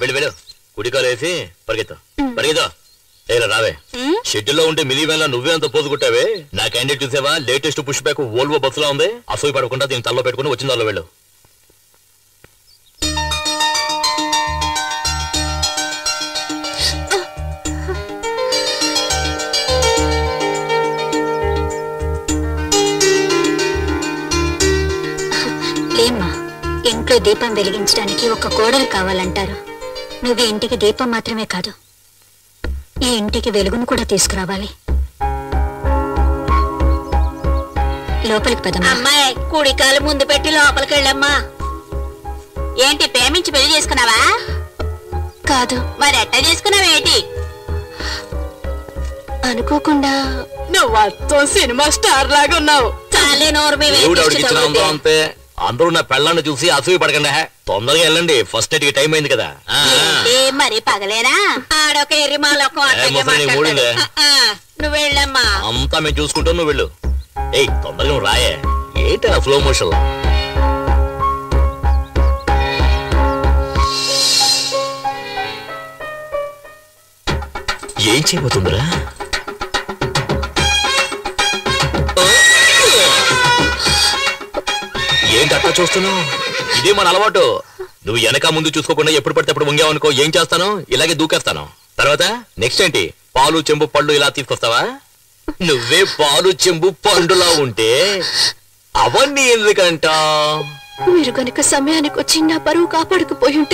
వెళ్ళు వెళ్ళు కుడికాలు వేసి పరిగెత్తా పరిగెత్తా ఏలా రావే షెడ్యూల్లో ఉంటే మినీ వ్యాన్ నువ్వే అంత పోజు కొట్టావే నా క్యాండిడేట్ చూసావా లేటెస్ట్ పుష్ బ్యాక్ ఓల్వో బస్సులో ఉంది అసూయ పడకుండా దీన్ని తల్లో పెట్టుకుని వచ్చిన దానిలో వెళ్ళు లేమ్మా ఇంట్లో దీపం వెలిగించడానికి ఒక కోడలు కావాలంటారు నువ్వు ఈ ఇంటికి దీపం మాత్రమే కాదు ఈ ఇంటికి వెలుగును కూడా తీసుకురావాలి లోపలికి పదమ్మా అమ్మాయి కుడి కాలు ముందు పెట్టి లోపలికి వెళ్ళమ్మా ఏంటి ప్రేమించి పెళ్లి చేసుకున్నావా కాదు మరి ఎట్ట చేసుకున్నావేంటి అనుకోకుండా నువ్వు అత్తం సినిమా స్టార్ లాగా ఉన్నావు చాలే నోరు మీ దేవుడు ఆవిడకి ఇచ్చిన అందం అంతే అందరూ నా పెళ్ళాన్ని చూసి అసూయ పడకండి హే. తొందరగా వెళ్ళండి ఫస్ట్ నైట్ కి టైం అయింది కదా ఆ, ఏంటి మరి పగలేనా ఆడొక ఎర్రి మాలోకం ఏ, అట్టగే ముసలి మాట్లాడతాడు. మూడిందే. ఆ, ఆ, నువ్వు వెళ్ళమ్మా అంతా మేము చూసుకుంటాం నువ్వు వెళ్ళు ఏయ్ తొందరగా నువ్వు రాయే ఏంటి స్లో మోషన్ ఏం చేయబోతుందిరా ఏంటి అట్లా చూస్తున్నావు ఇదే మన అలవాటు నువ్వు వెనక ముందు చూసుకోకుండా ఎప్పుడు పడితే అప్పుడు వంగావనుకో ఏం చేస్తాను ఇలాగే దూకేస్తాను తర్వాత నెక్స్ట్ ఏంటి పాలు చెంబు పళ్ళు ఇలా తీసుకొస్తావా నువ్వే పాలు చెంబు పండులా ఉంటే అవన్నీ ఎందుకంట మీరు గనుక సమయానికి వచ్చి నా పరువు కాపాడకపోయి ఉంటే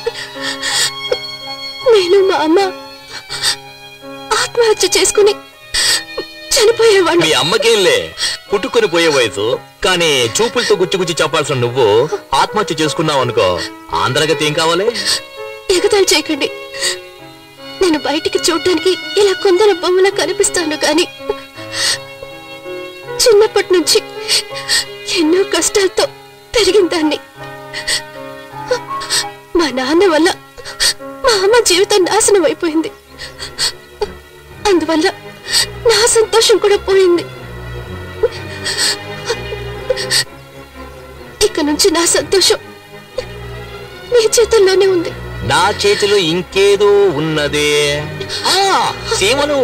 నేను మా అమ్మ ఆత్మహత్య చేసుకుని చనిపోయేవాడిని మీ అమ్మకేంలే పుట్టుకొని పోయే వయసు కానీ చూపులతో గుచ్చి గుచ్చి చెప్పాల్సిన నువ్వు ఆత్మహత్య చేసుకున్నావు అనుకో ఆంధ్రగతి ఏం కావాలి ఎగతాళి చేయకండి నేను బయటికి చూడటానికి ఇలా కొందరు బొమ్మలా కనిపిస్తాను గాని చిన్నప్పటి నుంచి ఎన్నో కష్టాలతో పెరిగిన దాన్ని మా నాన్న వల్ల మా అమ్మ జీవితం నాశనం అయిపోయింది అందువల్ల నా సంతోషం కూడా పోయింది ఇక నుంచి నా సంతోషం మీ చేతుల్లోనే ఉంది నా చేతిలో ఇంకేదో ఉన్నదే ఆ, సీమలు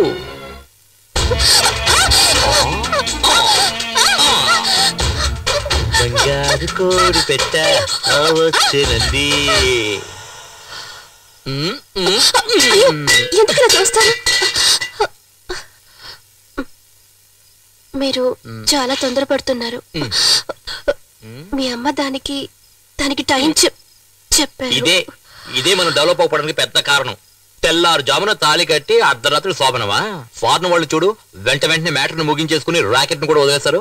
బంగారు కోడి పెట్ట వచ్చినది ఉమ్, ఉమ్, అయ్యో ఉమ్. ఎందుకు చూస్తాను మీరు చాలా తొందరపడుతున్నారు మీ అమ్మ దానికి దానికి టైం చెప్ చెప్పారు ఇదే ఇదే మనం డెవలప్ అవ్వడానికి పెద్ద కారణం తెల్లారు జామున తాళి కట్టి అర్ధరాత్రి శోభనమా ఫారెన్ వాళ్ళు చూడు వెంట వెంటనే మ్యాటర్ ను ముగించేసుకుని రాకెట్ ను కూడా వదిలేస్తారు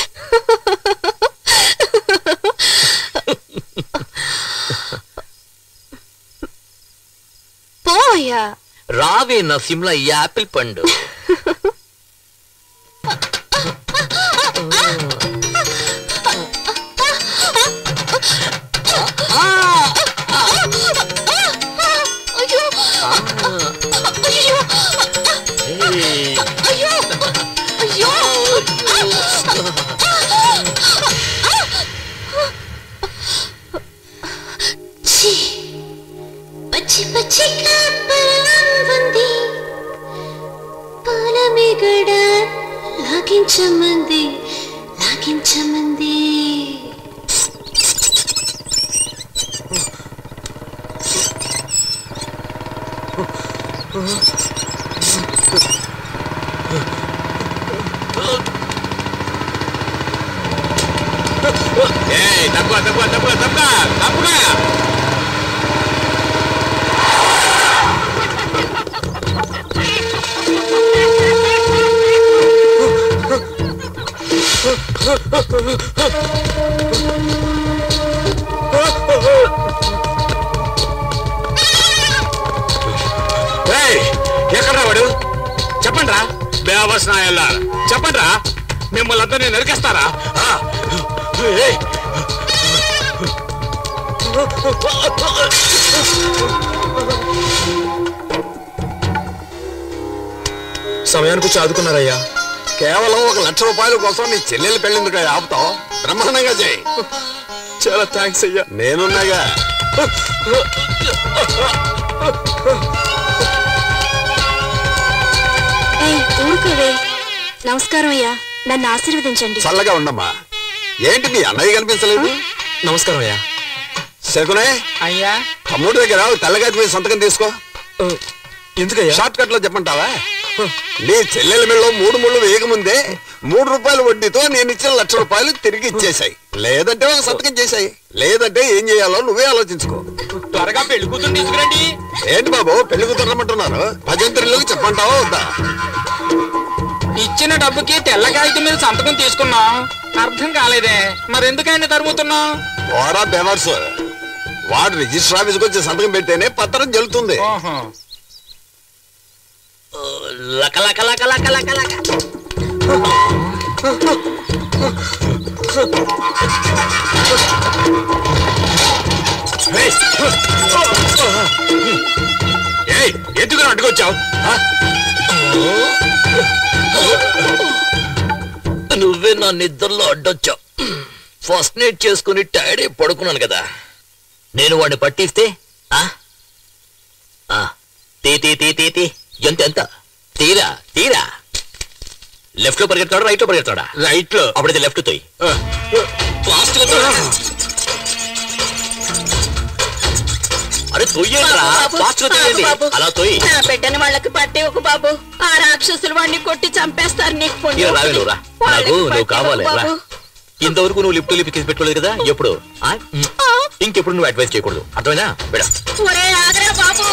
పోయా రావే నా సిమ్లా ఈ యాపిల్ పండు అయ్యో అయ్యో ఏయ్. అయ్యో అయ్యో ఛీ! పచ్చి పచ్చి కాపరం ఉంది పాల మిగడ లాగించమంది లాగించమంది ఏయ్, తప్పుగా తప్పుగా తప్పుగా తప్పుగా తప్పుగా ఎక్కడ వాడు చెప్పండి రా బేవస్ నాయల్లా చెప్పండి రా మిమ్మల్ని అందరినీ నరికేస్తారా ఆ, ఏయ్, సమయానికి వచ్చి ఆదుకున్నారయ్యా కేవలం ఒక లక్ష రూపాయల కోసం నీ చెల్లెలు పెళ్ళిందుకు ఆపుతావు బ్రహ్మాండంగా చేయి చాలా థ్యాంక్స్ అయ్యా నేనున్నాగా నమస్కారం అయ్యా నన్ను ఆశీర్వదించండి చల్లగా ఉండమ్మా ఏంటి మీ అన్నయ్య కనిపించలేదు నమస్కారం అయ్యా శకునే అయ్యా తమ్ముడు దగ్గర ఒక తెల్లగాటి మీద సంతకం తీసుకో ఎందుకయ్యా షార్ట్ కట్ లో చెప్పంటావా నీ చెల్లెల మెళ్ళలో మూడు ముళ్ళు వేయకముందే మూడు రూపాయల వడ్డీతో నేను ఇచ్చిన లక్ష రూపాయలు తిరిగి ఇచ్చేసాయి లేదంటే ఒక సంతకం చేశాయి లేదంటే ఏం చేయాలో నువ్వే ఆలోచించుకో త్వరగా పెళ్లి కూతురు తీసుకురండి ఏంటి బాబు పెళ్లి కుదరమంటున్నారు భజంత్రిలోకి చెప్పంటావా వద్దా ఇచ్చిన డబ్బుకి తెల్ల కాగితం మీద సంతకం తీసుకున్నాం అర్థం కాలేదే మరెందుకైనా తరుముతున్నాం ఓరా బెవర్స్ వాడు రిజిస్టర్ ఆఫీస్కి వచ్చి సంతకం పెడితేనే పత్రం జల్లుతుంది ఓహో లక లక లక లక లక లక ఏయ్ ఎందుకు అడ్డుకొచ్చావు నువ్వే నా నిద్రలో అడ్డొచ్చావు ఫస్ట్ నైట్ చేసుకుని టైర్డ్ అయి పడుకున్నాను కదా నేను వాడిని పట్టిస్తే ఆ? ఆ, తీ తీ తీ తీ తీ ఎంత ఎంత తీరా తీరా లెఫ్ట్ లో పరిగెత్తాడా రైట్ లో పరిగెత్తాడా రైట్ లో అప్పుడైతే లెఫ్ట్ తోయి ఫాస్ట్ గా తోయి. అరే తొయ్యండిరా బాబు, ఫాస్ట్ గా తొయ్యండి బాబు. అలా తొయ్యి నా బిడ్డని వాళ్ళకి పట్టి ఒక బాబు ఆ రాక్షసులు వాడిని కొట్టి చంపేస్తారు నీకు పుణ్యం ఇలా రావే నువ్వు రా వాళ్ళకి నాకు నువ్వు పట్టి కావాలి ఒక రా బాబు. ఇంతవరకు నువ్వు లిఫ్ట్ లిఫ్ట్ తీసి పెట్టుకోలేదు కదా ఎప్పుడు ఆ? మ్. ఇంకెప్పుడు నువ్వు అడ్వైస్ చేయకూడదు అర్థమైనా బిడ ఒరే ఆగరా బాబు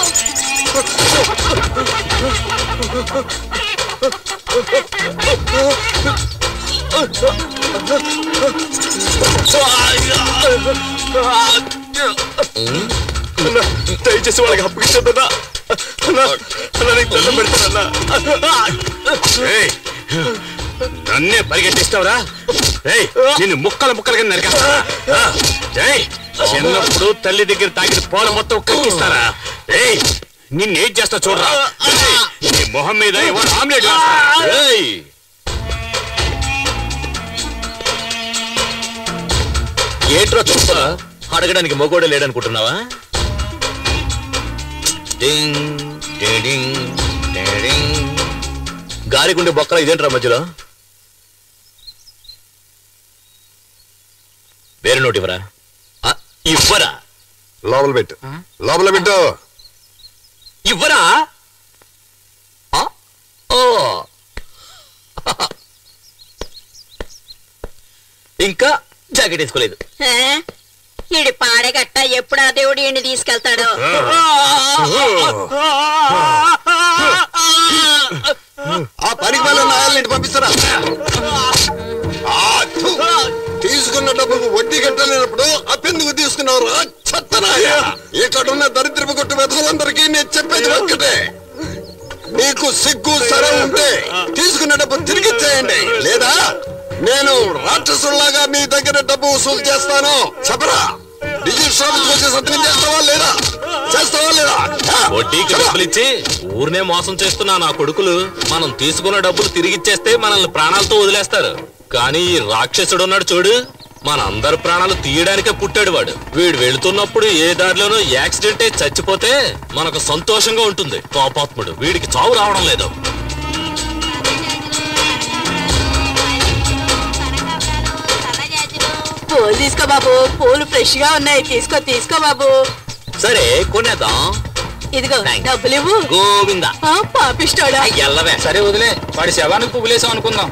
దయచేసి వాళ్ళకి అప్పగించొద్దన్నా ఏయ్, నన్నే పరిగెట్టిస్తావురా ఏయ్ నిన్ను ముక్కలు ముక్కలుగా నరికేస్తారా ఆ, ఏయ్, చిన్నప్పుడు తల్లి దగ్గర తాగిన పోల మొత్తం కక్కిస్తారా ఏయ్ నిన్నేం చేస్తా చూడరా ఏయ్, నీ మొహం మీద ఎవరు ఆమ్లెట్ వేస్తారా? ఏయ్! ఏంట్రా చూస్తా అడగడానికి మొగోడే లేడనుకుంటున్నావా డింగ్, డింగ్, డింగ్. గాలిగుండే బొక్కల ఇదేంట్రా మధ్యలో వేరే నోటి ఇవ్వరా ఆ, ఇవ్వరా లోపల పెట్టు లోపల పెట్టు ఇవ్వరా ఆ? ఓ ఇంకా జాకెట్ వేసుకోలేదు ఏ? ఈడి పాడగట్ట ఎప్పుడు ఆ దేవుడు ఈయన్ని తీసుకెళ్తాడో ఆ పనికి వాళ్ళ నాయాలని పంపిస్తారా ఆ, థు. తీసుకున్న డబ్బుకు వడ్డీ కట్టలేనప్పుడు అప్పెందుకు తీసుకున్నారు చెత్తనాయ ఇక్కడ ఉన్న దరిద్రపు కొట్టు వెతలందరికీ నేను చెప్పేది ఒక్కటే నీకు సిగ్గు సరే ఉంటే తీసుకున్న డబ్బు తిరిగి ఇచ్చేయండి లేదా నేను రాక్షసుల్లాగా మీ దగ్గర డబ్బు వసూలు చేస్తాను చెప్పరా డిజిటల్ ఆఫీస్కి వచ్చి సంతకం చేస్తావా లేదా చేస్తావా లేదా ఆ, వడ్డీకి చెప్పరా? డబ్బులు ఇచ్చి ఊరినే మోసం చేస్తున్నా నా కొడుకులు మనం తీసుకున్న డబ్బులు తిరిగిచ్చేస్తే మనల్ని ప్రాణాలతో వదిలేస్తారు కానీ ఈ రాక్షసుడు ఉన్నాడు చూడు మన అందరి ప్రాణాలు తీయడానికే పుట్టాడు వాడు వీడు వెళుతున్నప్పుడు ఏ దారిలోనూ యాక్సిడెంట్ అయి చచ్చిపోతే మనకు సంతోషంగా ఉంటుంది పాపాత్ముడు వీడికి చావు రావడం లేదు పూలు తీసుకో బాబు పూలు ఫ్రెష్ గా ఉన్నాయి తీసుకో తీసుకో బాబు సరే కొనేద్దాం ఇదిగో Thanks. డబ్బులు ఇవ్వు గోవిందా ఆ, పాపిస్తాడా ఎల్లవే సరే వదిలే వాడి శవానికి పువ్వులేసాం అనుకుందాం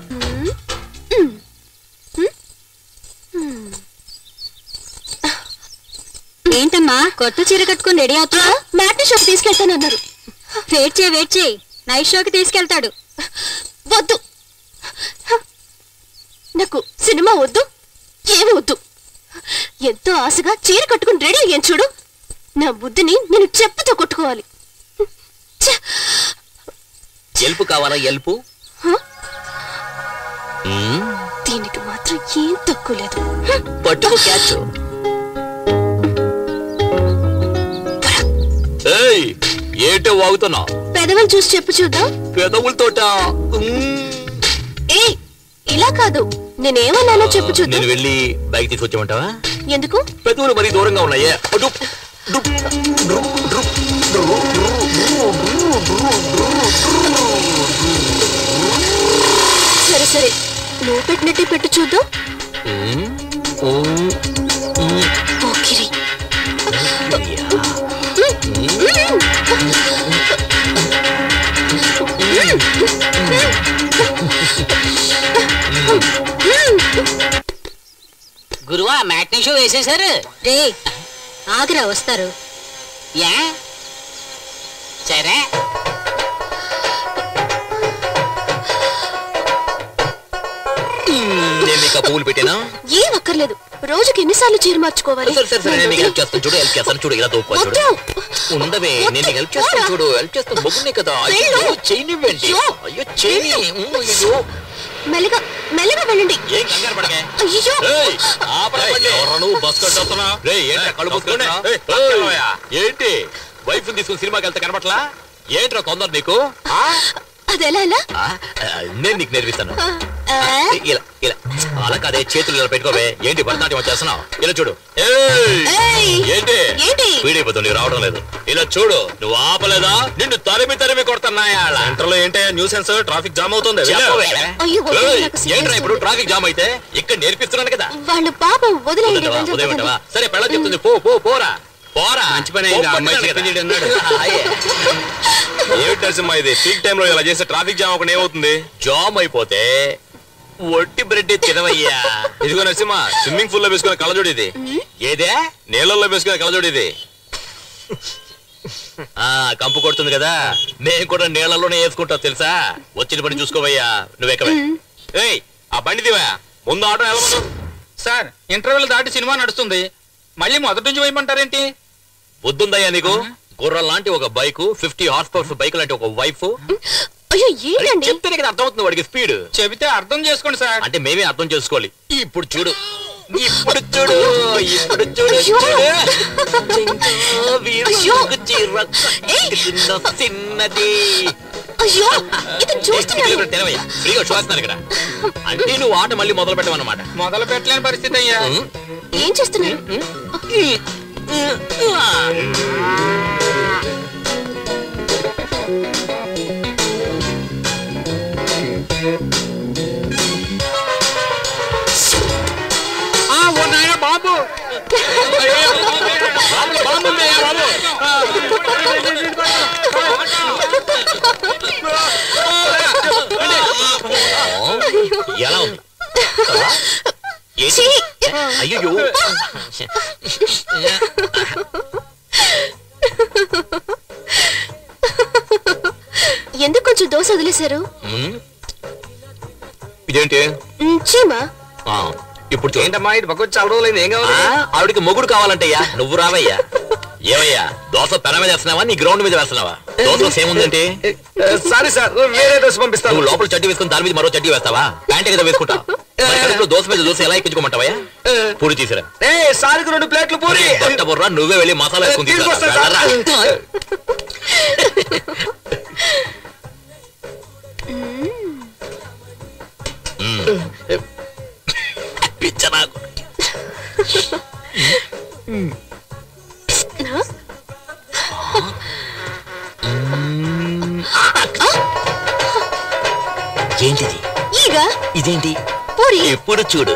ఏంటమ్మా కొత్త చీర కట్టుకుని రెడీ అవుతున్నా మ్యాట్ని షోకి తీసుకెళ్తానన్నారు వెయిట్ చేయి వెయిట్ చేయి నైట్ షోకి తీసుకెళ్తాడు వద్దు నాకు సినిమా వద్దు ఏమి వద్దు ఎంతో ఆశగా చీర కట్టుకుని రెడీ అయ్యాను చూడు నా బుద్ధిని నేను చెప్పుతో కొట్టుకోవాలి ఛ! ఎల్పు కావాలా ఎల్పు హ? మ్మ్. దీనికి మాత్రం ఏం తక్కువ లేదు పట్టుకో క్యాచ్ ఏయ్ ఏంటో వాగుతున్నావు పెదవులు చూసి చెప్పు చూద్దాం పెదవులతోట ఏ ఇలా కాదు నేనేమన్నానో చెప్పు చూద్దాం నేను వెళ్ళి బైక్ తీసుకొచ్చామంటావా ఎందుకు పెదవులు మరీ దూరంగా ఉన్నాయే అటు, డుప్, డ్రుప్, డ్రుప్. సరే నువ్వు పెట్టినట్టే పెట్టు చూద్దాం పోకిరి గురువా మ్యాట్నీ షో వేసేశారు రే ఆగ్రా వస్తారు యా సరే నేను నీకు ఆ పువ్వులు పెట్టినా ఏం అక్కర్లేదు రోజుకి ఎన్నిసార్లు చీర మార్చుకోవాలి సరే సరే సరే నేను నీకు హెల్ప్ చేస్తాను చూడు హెల్ప్ చేస్తాను చూడు ఇలా దూపో చూడు వద్దు. ఉండవే నేను నీకు హెల్ప్ చేస్తాను చూడు హెల్ప్ చేస్తాను మొగ్గునే కదా అయ్యో వెళ్ళు. చేయనివ్వండి అయ్యో. అయ్యో చేయని ఉమ్, అయ్యో మెల్లగా మెల్లగా వెళ్ళండి ఏం కంగారు పడకే అయ్యో ఏయ్, ఆపరా బండి. రేయ్, ఏంట్రా కళ్ళు మూసుకుంటున్నా? ఏయ్, ఏంటి వైఫ్ తీసుకుని సినిమాకి వెళ్తే కనబట్లా ఏంట్రా తొందర నీకు ఆ? అది ఎలా ఎలా ఆ, ఆ, నేను నీకు నేర్పిస్తాను ఆ, ఇలా ఇలా అలా కాదే చేతులు ఇలా పెట్టుకోవే ఏంటి భరతనాట్యం చేస్తున్నావు ఇలా చూడు ఏయ్! ఏయ్! ఏంటి ఏంటి? పీడైపోతుంది నీకు రావడం లేదు ఇలా చూడు నువ్వు ఆపలేదా నిన్ను తరిమి తరిమి కొడుతున్నాయా సెంటర్ లో ఏంటి న్యూసెన్స్ ట్రాఫిక్ జామ్ అవుతుంది చెప్పవే. అయ్యో, వద్దు, ఏయ్, నాకు సిగ్గేస్తుంది. ఏంట్రా ఇప్పుడు ట్రాఫిక్ జామ్ అయితే ఇక్కడ నేర్పిస్తున్నాను కదా వాళ్ళు పాపం వదిలేయండి వదిలేవా, వెళ్దాం, వదిలేవా? పదండి. సరే పెళ్ళ చెప్తుంది పో పో పోరా పోరా మంచి పని అయింది, ఆ అమ్మాయి పోపట్టున్నాను చెప్పింది కదా. అన్నాడు. అయ్యే. ఏమిటి నరసింహ ఇది పీక్ టైం లో ఇలా చేస్తే ట్రాఫిక్ జామ్ అవ్వకుండా ఏమవుతుంది జామ్ అయిపోతే ఒట్టి బ్రెడ్ తినవయ్యా ఇదిగో నరసింహ స్విమ్మింగ్ పూల్ లో వేసుకునే కళ్ళజోడు ఇది ఏదే నీళ్ళల్లో వేసుకునే కళ్ళజోడు ఇది ఆ కంపు కొడుతుంది కదా మేము కూడా నీళ్ళలోనే వేసుకుంటాం తెలుసా వచ్చిన పని చూసుకోవయ్యా నువ్వెక్కవే ఏయ్ ఆ బండి దివా ముందు ఆటో వెళ్ళమను సార్ ఇంటర్వెల్ దాటి సినిమా నడుస్తుంది మళ్ళీ మొదటి నుంచి వేయమంటారేంటి బుద్ధుందయ్యా నీకు గుర్రం లాంటి ఒక bike fifty horse powers bike లాంటి ఒక వైఫ్ అయ్యో ఏంటండి చెప్తేనే కదా అర్థమవుతుంది వాడికి స్పీడ్ చెబితే అర్థం చేసుకోండి సార్ అంటే మేమే అర్థం చేసుకోవాలి ఇప్పుడు చూడు ఇప్పుడు చూడు ఇప్పుడు చూడు అయ్యో. చూడు చింకా అయ్యో. వీరుకు చీర కట్టుకున్న చిన్నది అయ్యో ఇతను చూస్తున్నాడు ఇక్కడ తెరవయ్యా ఫ్రీగా చూస్తున్నాను ఇక్కడ అంటే నువ్వు ఆట మళ్ళీ మొదలు పెట్టమన్నమాట మొదలు పెట్టలేని పరిస్థితి అయ్యా ఏం చేస్తున్నారు బాబు ఎలా ఉంది ఏంటి? ఛీ! అయ్యో ఎందుకు కొంచెం దోశ వదిలేశారు ఇదేంటి మ్, చీమా ఆ, ఇప్పుడు చూడు. ఏంటమ్మా ఇది పక్క చాలా రోజులైంది ఏం ఆ, కావాలి ఆవిడకి మొగుడు కావాలంటయ్యా నువ్వు రావయ్యా ఏమయ్యా దోశ పెన మీద వేస్తున్నావా నీ గ్రౌండ్ మీద వేస్తున్నావా దోశలో సేమ్ ఉందంటే సారీ సార్ వేరే దోశ పంపిస్తాను నువ్వు లోపల చడ్డీ వేసుకుని దాని మీద మరో చడ్డీ వేస్తావా ప్యాంట్ కదా వేసుకుంటావు మరి కడుపులో దోశ మీద దోశ ఎలా ఎక్కించుకోమంటావా పూరి తీసిరా ఏ సారికి రెండు ప్లేట్లు పూరి దొట్ట బుర్రా నువ్వే వెళ్ళి మసాలా వేసుకుని తీసుకురా. తీసుకొస్తా సార్. వెళ్ళరా. మ్మ్. పిచ్చ నాకు ఏంటిది ఈగ ఇదేంటి పూరి ఎప్పుడు చూడు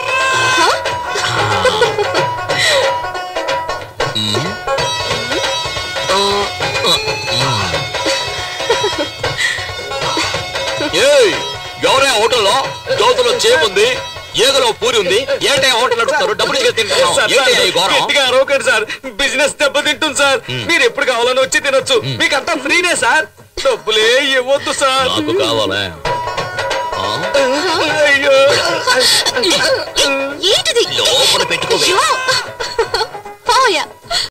ఏయ్ ఎవరే హోటల్లో దోతలో చేముంది ఏగలో పూరి ఉంది ఏంటే హోటల్ నడుపుతారు డబ్బులు ఇచ్చి తింటున్నాం సార్, ఏంటి సార్, ఈ ఘోరం గట్టిగా అరవకండి సార్ బిజినెస్ దెబ్బతింటుంది సార్ మీరు ఎప్పుడు కావాలని వచ్చి తినొచ్చు మీకు అంతా ఫ్రీనే సార్ డబ్బులే ఇవ్వద్దు సార్ నాకు కావాలా ఆ? ఏంటిది లోపల పెట్టుకోవే అయ్యో